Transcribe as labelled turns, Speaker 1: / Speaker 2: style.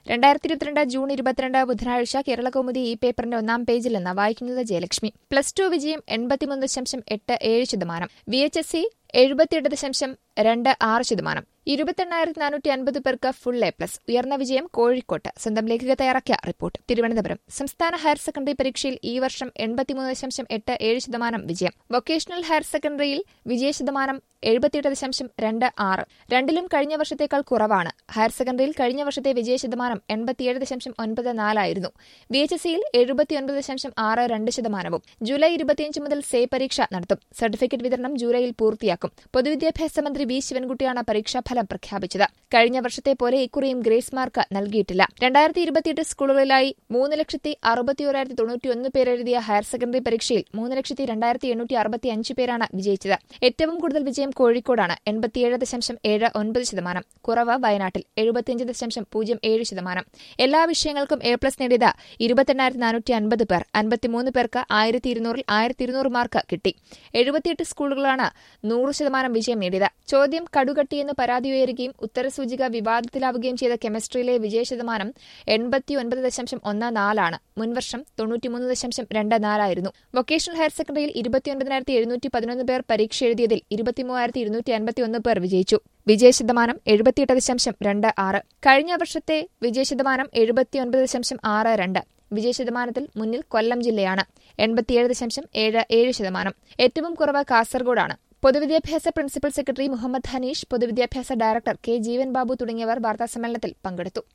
Speaker 1: രണ്ടായിരത്തി ഇരുപത്തിരണ്ട് ജൂൺ ഇരുപത്തിരണ്ട് ബുധനാഴ്ച കേരളകൗമുദി ഈ പേപ്പറിന്റെ ഒന്നാം പേജിൽ നിന്ന് വായിക്കുന്നത് ജയലക്ഷ്മി പ്ലസ് ടു വിജയം എൺപത്തിമൂന്ന് ദശാംശം എട്ട് ഏഴ് ശതമാനം വി എച്ച് എസ് സി എഴുപത്തിയെട്ട് ദശാംശം രണ്ട് ആറ് ശതമാനം ഇരുപത്തെണ്ണായിരത്തി നാനൂറ്റി അൻപത് പേർക്ക് ഫുൾ എ പ്ലസ് ഉയർന്ന വിജയം കോഴിക്കോട്ട് സ്വന്തം ലേഖക തയ്യാറാക്കിയ റിപ്പോർട്ട് തിരുവനന്തപുരം സംസ്ഥാന ഹയർ സെക്കൻഡറി പരീക്ഷയിൽ ഈ വർഷം എൺപത്തിമൂന്ന് ദശാംശം എട്ട് ഏഴ് ശതമാനം വിജയം വൊക്കേഷണൽ ഹയർ സെക്കൻഡറിയിൽ വിജയ ശതമാനം എഴുപത്തിയെട്ട് ദശാംശം രണ്ട് ആറ് രണ്ടിലും കഴിഞ്ഞ വർഷത്തേക്കാൾ കുറവാണ് ഹയർ സെക്കൻഡറിയിൽ കഴിഞ്ഞ വർഷത്തെ വിജയ ശതമാനം എൺപത്തിയേഴ് ദശാംശം ഒൻപത് നാലായിരുന്നു വി എച്ച് എസ് സിയിൽ എഴുപത്തിയൊൻപത് ദശാംശം ആറ് രണ്ട് ശതമാനവും ജൂലൈ ഇരുപത്തിയഞ്ച് മുതൽ സേ പരീക്ഷ നടത്തും സർട്ടിഫിക്കറ്റ് വിതരണം ജൂലൈയിൽ പൂർത്തിയാക്കും പൊതുവിദ്യാഭ്യാസ മന്ത്രി വി ശിവൻകുട്ടിയാണ് പരീക്ഷാഫലം പ്രഖ്യാപിച്ചത് കഴിഞ്ഞ വർഷത്തെ പോലെ ഇക്കുറിയും ഗ്രേസ് മാർക്ക് നൽകിയിട്ടില്ല രണ്ടായിരത്തി ഇരുപത്തിയെട്ട് സ്കൂളുകളിലായി മൂന്ന് ലക്ഷത്തി അറുപത്തിയോരായിരത്തി തൊണ്ണൂറ്റിയൊന്ന് പേരെഴുതിയ ഹയർ സെക്കൻഡറി പരീക്ഷയിൽ മൂന്ന് ലക്ഷത്തി രണ്ടായിരത്തി എണ്ണൂറ്റി അറുപത്തി അഞ്ച് പേരാണ് വിജയിച്ചത് ഏറ്റവും കൂടുതൽ വിജയം കോഴിക്കോടാണ് എൺപത്തിയേഴ് ദശാംശം ഏഴ് ഒൻപത് ശതമാനം കുറവ് വയനാട്ടിൽ എഴുപത്തിയഞ്ച് ദശാംശം പൂജ്യം ഏഴ് ശതമാനം എല്ലാ വിഷയങ്ങൾക്കും എ പ്ലസ് നേടിയത് ഇരുപത്തെണ്ണായിരത്തി നാനൂറ്റി അൻപത് പേർ അൻപത്തിമൂന്ന് പേർക്ക് ആയിരത്തി ഇരുന്നൂറിൽ ആയിരത്തി ഇരുന്നൂറ് മാർക്ക് കിട്ടി എഴുപത്തിയെട്ട് സ്കൂളുകളാണ് നൂറ് ശതമാനം വിജയം നേടിയത് ചോദ്യം കടുകട്ടിയെന്ന് പരാതി ഉയരുകയും ഉത്തരസൂചിക വിവാദത്തിലാവുകയും ചെയ്ത കെമിസ്ട്രിയിലെ വിജയ ശതമാനം എൺപത്തിയൊൻപത് ദശാംശം ഒന്ന് നാലാണ് മുൻവർഷം തൊണ്ണൂറ്റിമൂന്ന് ദശാംശം രണ്ട് നാലായിരുന്നു വൊക്കേഷണൽ ഹയർ സെക്കൻഡറിയിൽ ഇരുപത്തിയൊൻപതിനായിരത്തി എഴുന്നൂറ്റി പതിനൊന്ന് പേർ പരീക്ഷ എഴുതിയതിൽ ഇരുപത്തിമൂവായിരത്തി ഇരുന്നൂറ്റി അൻപത്തിയൊന്ന് പേർ വിജയിച്ചു വിജയശതമാനം എഴുപത്തിയെട്ട് ദശാംശം രണ്ട് ആറ് കഴിഞ്ഞ വർഷത്തെ വിജയശതമാനം എഴുപത്തിയൊൻപത് ദശാംശം ആറ് രണ്ട് വിജയശതമാനത്തിൽ മുന്നിൽ കൊല്ലം ജില്ലയാണ് എൺപത്തിയേഴ് ദശാംശം ഏഴ് ഏഴ് ശതമാനം ഏറ്റവും കുറവ് കാസർഗോഡാണ് പൊതുവിദ്യാഭ്യാസ പ്രിൻസിപ്പൽ സെക്രട്ടറി മുഹമ്മദ് ഹനീഷ് പൊതുവിദ്യാഭ്യാസ ഡയറക്ടർ കെ ജീവൻ ബാബു തുടങ്ങിയവർ വാർത്താസമ്മേളനത്തിൽ പങ്കെടുത്തു